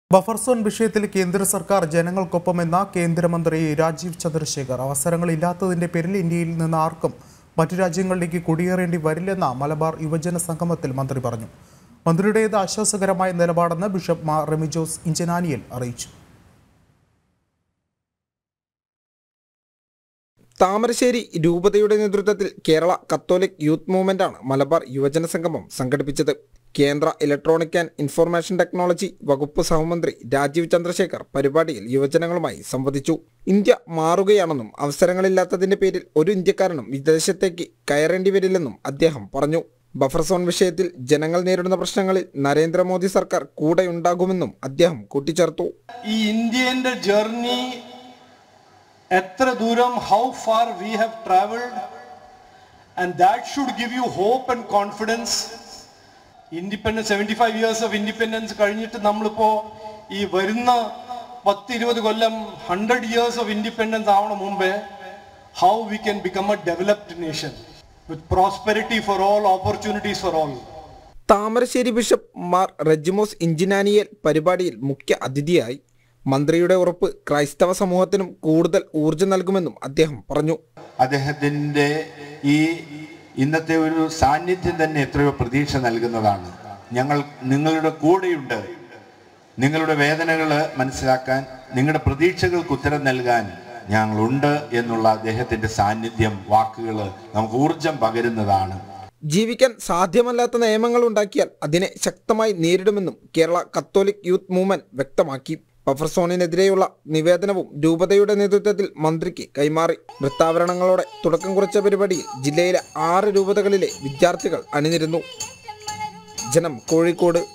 buffer zone വിഷയത്തിൽ കേന്ദ്ര സർക്കാർ ജനങ്ങൾക്കൊപ്പമെന്ന കേന്ദ്രമന്ത്രി രാജീവ് ചന്ദ്രശേഖർ അവസരങ്ങളില്ലാത്തതിന്റെ പേരിൽ ഇന്ത്യയിൽ നിന്ന് ആർക്കും മറ്റു രാജ്യങ്ങളിലേക്ക് കുടിയേറേണ്ടി വരില്ലെന്ന മലബാർ യുവജന സംഗമത്തിൽ മന്ത്രി പറഞ്ഞു മന്ത്രിയുടേത് ആശ്വാസകരമായ നിലപാടെന്ന് ബിഷപ്പ് മാർ റെമിജോസ് ഇഞ്ചനാനിയൽ അറിയിച്ചു താമരശ്ശേരി രൂപതയുടെ നേതൃത്വത്തിൽ കേരള കത്തോലിക് യൂത്ത് മൂവ്മെന്റാണ് മലബാർ യുവജന സംഗമം സംഘടിപ്പിച്ചത് കേന്ദ്ര ഇലക്ട്രോണിക് ആൻഡ് ഇൻഫർമേഷൻ ടെക്നോളജി വകുപ്പ് സഹമന്ത്രി രാജീവ് ചന്ദ്രശേഖർ പരിപാടിയിൽ യുവജനങ്ങളുമായി സംവദിച്ചു ഇന്ത്യ മാറുകയാണെന്നും അവസരങ്ങളില്ലാത്തതിന്റെ പേരിൽ ഒരു ഇന്ത്യക്കാരനും വിദേശത്തേക്ക് കയറേണ്ടി വരില്ലെന്നും അദ്ദേഹം പറഞ്ഞു ബഫർ സോൺ വിഷയത്തിൽ ജനങ്ങൾ നേരിടുന്ന പ്രശ്നങ്ങളിൽ നരേന്ദ്രമോദി സർക്കാർ കൂടെയുണ്ടാകുമെന്നും അദ്ദേഹം കൂട്ടിച്ചേർത്തു ഈ ഇന്ത്യൻ്റെ ജേർണി എത്ര ദൂരം how far we have travelled and that should give you hope and confidence independence seventy five years of independence കഴിഞ്ഞിട്ട് നമ്മളിപ്പോ ഈ വരുന്ന പത്ത് ഇരുപത് കൊല്ലം ഹൺഡ്രഡ് ഇയേഴ്സ് ഓഫ് ഇൻഡിപെൻഡൻസ് ആവണ മുമ്പേ how we can become a developed nation with prosperity for all opportunities for all Thamarassery bishop Mar Remigiose Inchananiyil പരിപാടിയിൽ മുഖ്യ അതിഥിയായി മന്ത്രിയുടെ ഉറപ്പ് ക്രൈസ്തവ സമൂഹത്തിനും കൂടുതൽ ഊർജ്ജം നൽകുമെന്നും അദ്ദേഹം പറഞ്ഞു അദ്ദേഹത്തിൻ്റെ ഈ ഇന്നത്തെ ഒരു സാന്നിധ്യം തന്നെ എത്രയോ പ്രതീക്ഷ നൽകുന്നതാണ് ഞങ്ങൾ നിങ്ങളുടെ കൂടെയുണ്ട് നിങ്ങളുടെ വേദനകൾ മനസ്സിലാക്കാൻ നിങ്ങളുടെ പ്രതീക്ഷകൾക്ക് ഉത്തരം നൽകാൻ ഞങ്ങളുണ്ട് എന്നുള്ള അദ്ദേഹത്തിൻ്റെ സാന്നിധ്യം വാക്കുകൾ നമുക്ക് ഊർജം പകരുന്നതാണ് ജീവിക്കാൻ സാധ്യമല്ലാത്ത നിയമങ്ങൾ ഉണ്ടാക്കിയാൽ അതിനെ ശക്തമായി നേരിടുമെന്നും കേരള കത്തോലിക് യൂത്ത് മൂവ്മെന്റ് വ്യക്തമാക്കി ബഫർ സോണിനെതിരെയുള്ള നിവേദനവും രൂപതയുടെ നേതൃത്വത്തിൽ മന്ത്രിക്ക് കൈമാറി വൃത്താവരണങ്ങളോടെ തുടക്കം കുറിച്ച പരിപാടിയിൽ ജില്ലയിലെ ആറ് രൂപതകളിലെ വിദ്യാർത്ഥികൾ അണിനിരുന്നു ജനം കോഴിക്കോട്